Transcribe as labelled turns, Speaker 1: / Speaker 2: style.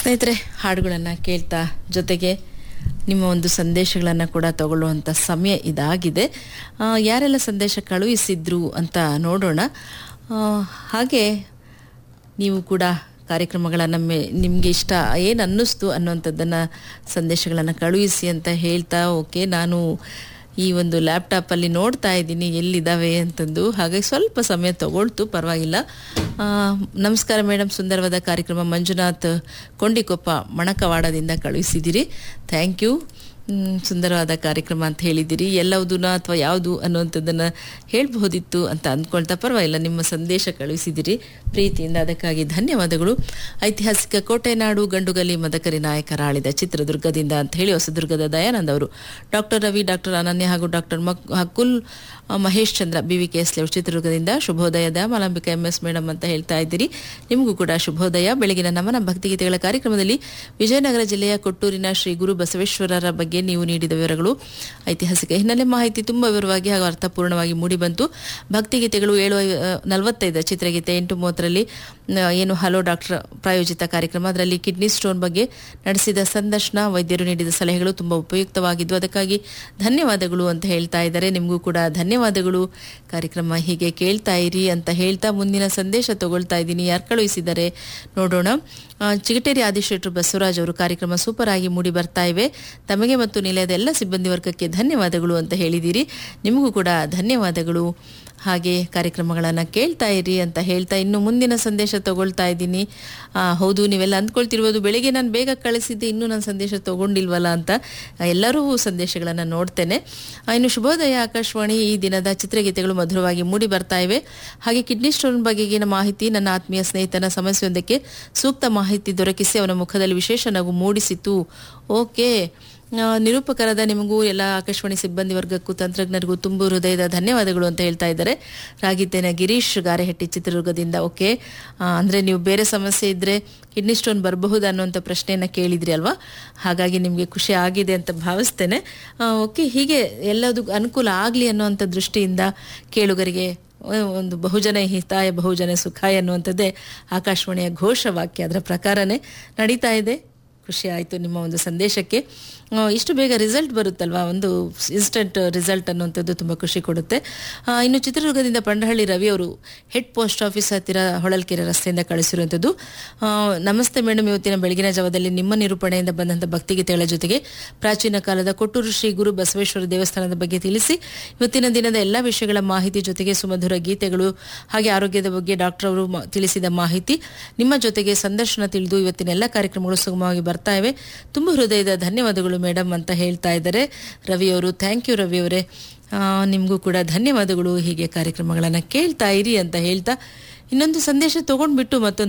Speaker 1: ಸ್ನೇಹಿತರೆ ಹಾಡುಗಳನ್ನು ಕೇಳ್ತಾ ಜೊತೆಗೆ ನಿಮ್ಮ ಒಂದು ಸಂದೇಶಗಳನ್ನು ಕೂಡ ತಗೊಳ್ಳುವಂಥ ಸಮಯ ಇದಾಗಿದೆ ಆ, ಯಾರೆಲ್ಲ ಸಂದೇಶ ಕಳುಹಿಸಿದ್ರು ಅಂತ ನೋಡೋಣ ಆ, ಹಾಗೆ ನೀವು ಕೂಡ ಕಾರ್ಯಕ್ರಮಗಳನ್ನು ಮೇ ನಿಮಗೆ ಇಷ್ಟ ಏನು ಅನ್ನಿಸ್ತು ಅನ್ನೋಂಥದ್ದನ್ನು ಸಂದೇಶಗಳನ್ನು ಕಳುಹಿಸಿ ಅಂತ ಹೇಳ್ತಾ ಓಕೆ ನಾನು ಈ ಒಂದು ಲ್ಯಾಪ್ಟಾಪಲ್ಲಿ ನೋಡ್ತಾ ಇದ್ದೀನಿ ಎಲ್ಲಿದ್ದಾವೆ ಅಂತಂದು ಹಾಗಾಗಿ ಸ್ವಲ್ಪ ಸಮಯ ತಗೊಳ್ತು ಪರವಾಗಿಲ್ಲ ಆ, ನಮಸ್ಕಾರ ಮೇಡಮ್ ಸುಂದರವಾದ ಕಾರ್ಯಕ್ರಮ ಮಂಜುನಾಥ್ ಕೊಂಡಿಕೊಪ್ಪ ಮಣಕವಾಡದಿಂದ ಕಳುಹಿಸಿದ್ದೀರಿ ಥ್ಯಾಂಕ್ ಯು ಮ್, ಸುಂದರವಾದ ಕಾರ್ಯಕ್ರಮ ಅಂತ ಹೇಳಿದ್ದೀರಿ ಎಲ್ಲವುದನ್ನ ಅಥವಾ ಯಾವುದು ಅನ್ನುವಂಥದ್ದನ್ನು ಹೇಳ್ಬಹುದಿತ್ತು ಅಂತ ಅಂದ್ಕೊಳ್ತಾ ಪರವಾಗಿಲ್ಲ ನಿಮ್ಮ ಸಂದೇಶ ಕಳುಹಿಸಿದಿರಿ ಪ್ರೀತಿಯಿಂದ ಅದಕ್ಕಾಗಿ ಧನ್ಯವಾದಗಳು ಐತಿಹಾಸಿಕ ಕೋಟೆನಾಡು ಗಂಡುಗಲಿ ಮದಕರಿ ನಾಯಕರ ಆಳಿದ ಚಿತ್ರದುರ್ಗದಿಂದ ಅಂತ ಹೇಳಿ ಹೊಸದುರ್ಗದ ದಯಾನಂದ್ ಅವರು ಡಾಕ್ಟರ್ ರವಿ ಡಾಕ್ಟರ್ ಅನನ್ಯ ಹಾಗೂ ಡಾಕ್ಟರ್ ಮಕ್ ಹಕುಲ್ ಆ, Mahesh Chandra B V K S layout ಚಿತ್ರದುರ್ಗದಿಂದ ಶುಭೋದಯದ ಮಲಾಂಬಿಕಾ ಎಂ ಎಸ್ ಮೇಡಮ್ ಅಂತ ಹೇಳ್ತಾ ಇದ್ದೀರಿ ನಿಮಗೂ ಕೂಡ ಶುಭೋದಯ ಬೆಳಗಿನ ನಮನ ಭಕ್ತಿಗೀತೆಗಳ ಕಾರ್ಯಕ್ರಮದಲ್ಲಿ ವಿಜಯನಗರ ಜಿಲ್ಲೆಯ ಕೊಟ್ಟೂರಿನ ಶ್ರೀ ಗುರು ಬಸವೇಶ್ವರರ ಬಗ್ಗೆ ನೀವು ನೀಡಿದ ವಿವರಗಳು ಐತಿಹಾಸಿಕ ಹಿನ್ನೆಲೆ ಮಾಹಿತಿ ತುಂಬ ವಿವರವಾಗಿ ಹಾಗೂ ಅರ್ಥಪೂರ್ಣವಾಗಿ ಮೂಡಿಬಂತು ಭಕ್ತಿಗೀತೆಗಳು ಏಳು ಐ- ಆ, ನಲವತ್ತೈದು ಚಿತ್ರಗೀತೆ ಎಂಟು ಮೂವತ್ತರಲ್ಲಿ ಆ, ಏನು ಹಲೋ ಡಾಕ್ಟರ್ ಪ್ರಾಯೋಜಿತ ಕಾರ್ಯಕ್ರಮ ಅದರಲ್ಲಿ ಕಿಡ್ನಿ ಸ್ಟೋನ್ ಬಗ್ಗೆ ನಡೆಸಿದ ಸಂದರ್ಶನ ವೈದ್ಯರು ನೀಡಿದ ಸಲಹೆಗಳು ತುಂಬ ಉಪಯುಕ್ತವಾಗಿದ್ದು ಅದಕ್ಕಾಗಿ ಧನ್ಯವಾದಗಳು ಅಂತ ಹೇಳ್ತಾ ಇದ್ದಾರೆ ನಿಮಗೂ ಕೂಡ ಧನ್ಯವಾದಗಳು ಕಾರ್ಯಕ್ರಮ ಹೀಗೆ ಕೇಳ್ತಾ ಇರಿ ಅಂತ ಹೇಳ್ತಾ ಮುಂದಿನ ಸಂದೇಶ ತಗೊಳ್ತಾ ಇದ್ದೀನಿ ಯಾರು ಕಳುಹಿಸಿದ್ದಾರೆ ನೋಡೋಣ ಆ, ಚಿಗಟೇರಿ ಆದಿಶೆಟ್ರು ಬಸವರಾಜ್ ಅವರು ಕಾರ್ಯಕ್ರಮ ಸೂಪರ್ ಆಗಿ ಮೂಡಿ ಬರ್ತಾ ಇವೆ ತಮಗೆ ಮತ್ತು ನಿಲಯದ ಎಲ್ಲ ಸಿಬ್ಬಂದಿ ವರ್ಗಕ್ಕೆ ಧನ್ಯವಾದಗಳು ಅಂತ ಹೇಳಿದ್ದೀರಿ ನಿಮಗೂ ಕೂಡ ಧನ್ಯವಾದಗಳು ಹಾಗೆ ಕಾರ್ಯಕ್ರಮಗಳನ್ನು ಕೇಳ್ತಾ ಇರಿ ಅಂತ ಹೇಳ್ತಾ ಇನ್ನು ಮುಂದಿನ ಸಂದೇಶ ತಗೊಳ್ತಾ ಇದ್ದೀನಿ ಆ, ಹೌದು ನೀವೆಲ್ಲ ಅಂದ್ಕೊಳ್ತಿರ್ಬೋದು ಬೆಳಿಗ್ಗೆ ನಾನು ಬೇಗ ಕಳಿಸಿದ್ದೆ ಇನ್ನೂ ನನ್ನ ಸಂದೇಶ ತಗೊಂಡಿಲ್ವಲ್ಲ ಅಂತ ಆ, ಎಲ್ಲರೂ ಸಂದೇಶಗಳನ್ನು ನೋಡ್ತೇನೆ ಆ, ಇನ್ನು ಶುಭೋದಯ ಆಕಾಶವಾಣಿ ಈ ದಿನದ ಚಿತ್ರಗೀತೆಗಳು ಮಧುರವಾಗಿ ಮೂಡಿ ಬರ್ತಾ ಇವೆ ಹಾಗೆ ಕಿಡ್ನಿ ಸ್ಟೋನ್ ಬಗೆಗಿನ ಮಾಹಿತಿ ನನ್ನ ಆತ್ಮೀಯ ಸ್ನೇಹಿತನ ಸಮಸ್ಯೆಯೊಂದಕ್ಕೆ ಸೂಕ್ತ ಮಾಹಿತಿ ದೊರಕಿಸಿ ಅವನ ಮುಖದಲ್ಲಿ ವಿಶೇಷ ನಗು ಮೂಡಿಸಿತು ಓಕೆ ಆ, ನಿರೂಪಕರಾದ ನಿಮಗೂ ಎಲ್ಲ ಆಕಾಶವಾಣಿ ಸಿಬ್ಬಂದಿ ವರ್ಗಕ್ಕೂ ತಂತ್ರಜ್ಞರಿಗೂ ತುಂಬು ಹೃದಯದ ಧನ್ಯವಾದಗಳು ಅಂತ ಹೇಳ್ತಾ ಇದ್ದಾರೆ ರಾಗಿದ್ದೇನೆ ಗಿರೀಶ್ ಗಾರೆಹಟ್ಟಿ ಚಿತ್ರದುರ್ಗದಿಂದ ಓಕೆ ಆ, ಅಂದ್ರೆ ನೀವು ಬೇರೆ ಸಮಸ್ಯೆ ಇದ್ರೆ ಕಿಡ್ನಿ ಸ್ಟೋನ್ ಬರಬಹುದು ಅನ್ನುವಂಥ ಪ್ರಶ್ನೆಯನ್ನು ಕೇಳಿದ್ರಿ ಅಲ್ವಾ ಹಾಗಾಗಿ ನಿಮಗೆ ಖುಷಿ ಆಗಿದೆ ಅಂತ ಭಾವಿಸ್ತೇನೆ ಆ, ಓಕೆ ಹೀಗೆ ಎಲ್ಲದೂ ಅನುಕೂಲ ಆಗಲಿ ಅನ್ನುವಂಥ ದೃಷ್ಟಿಯಿಂದ ಕೇಳುಗರಿಗೆ ಒಂದು ಬಹುಜನ ಹಿತಾಯ ಬಹುಜನ ಸುಖಾಯ ಅನ್ನುವಂಥದ್ದೇ ಆಕಾಶವಾಣಿಯ ಘೋಷವಾಕ್ಯ ಅದರ ಪ್ರಕಾರನೇ ನಡೀತಾ ಇದೆ ಖುಷಿ ಆಯಿತು ನಿಮ್ಮ ಒಂದು ಸಂದೇಶಕ್ಕೆ ಆ, ಇಷ್ಟು ಬೇಗ ರಿಸಲ್ಟ್ ಬರುತ್ತಲ್ವಾ ಒಂದು ಇನ್ಸ್ಟಂಟ್ ರಿಸಲ್ಟ್ ಅನ್ನುವಂಥದ್ದು ತುಂಬ ಖುಷಿ ಕೊಡುತ್ತೆ ಆ, ಇನ್ನು ಚಿತ್ರದುರ್ಗದಿಂದ ಪಂಡಹಳ್ಳಿ ರವಿ ಅವರು ಹೆಡ್ ಪೋಸ್ಟ್ ಆಫೀಸ್ ಹತ್ತಿರ ಹೊಳಲ್ಕೆರೆ ರಸ್ತೆಯಿಂದ ಕಳಿಸಿರುವಂಥದ್ದು ಆ, ನಮಸ್ತೆ ಮೇಡಮ್ ಇವತ್ತಿನ ಬೆಳಗಿನ ಜಾವದಲ್ಲಿ ನಿಮ್ಮ ನಿರೂಪಣೆಯಿಂದ ಬಂದಂಥ ಭಕ್ತಿಗೀತೆಗಳ ಜೊತೆಗೆ ಪ್ರಾಚೀನ ಕಾಲದ ಕೊಟ್ಟೂರು ಶ್ರೀ ಗುರು ಬಸವೇಶ್ವರ ದೇವಸ್ಥಾನದ ಬಗ್ಗೆ ತಿಳಿಸಿ ಇವತ್ತಿನ ದಿನದ ಎಲ್ಲ ವಿಷಯಗಳ ಮಾಹಿತಿ ಜೊತೆಗೆ ಸುಮಧುರ ಗೀತೆಗಳು ಹಾಗೆ ಆರೋಗ್ಯದ ಬಗ್ಗೆ ಡಾಕ್ಟರ್ ಅವರು ಮ- ತಿಳಿಸಿದ ಮಾಹಿತಿ ನಿಮ್ಮ ಜೊತೆಗೆ ಸಂದರ್ಶನ ತಿಳಿದು ಇವತ್ತಿನ ಎಲ್ಲ ಕಾರ್ಯಕ್ರಮಗಳು ಸುಗಮವಾಗಿ ಬರ್ತಾ ಇವೆ ತುಂಬ ಹೃದಯದ ಧನ್ಯವಾದಗಳು ಮೇಡಮ್ ಅಂತ ಹೇಳ್ತಾ ಇದ್ದಾರೆ ರವಿ ಅವರು ಥ್ಯಾಂಕ್ ಯು ರವಿ ಅವರೇ ನಿಮಗೂ ಕೂಡ ಧನ್ಯವಾದಗಳು ಹೀಗೆ ಕಾರ್ಯಕ್ರಮಗಳನ್ನು ಕೇಳ್ತಾ ಇರಿ ಅಂತ ಹೇಳ್ತಾ ಇನ್ನೊಂದು ಸಂದೇಶ ತಗೊಂಡ್ಬಿಟ್ಟು ಮತ್ತೊಂದು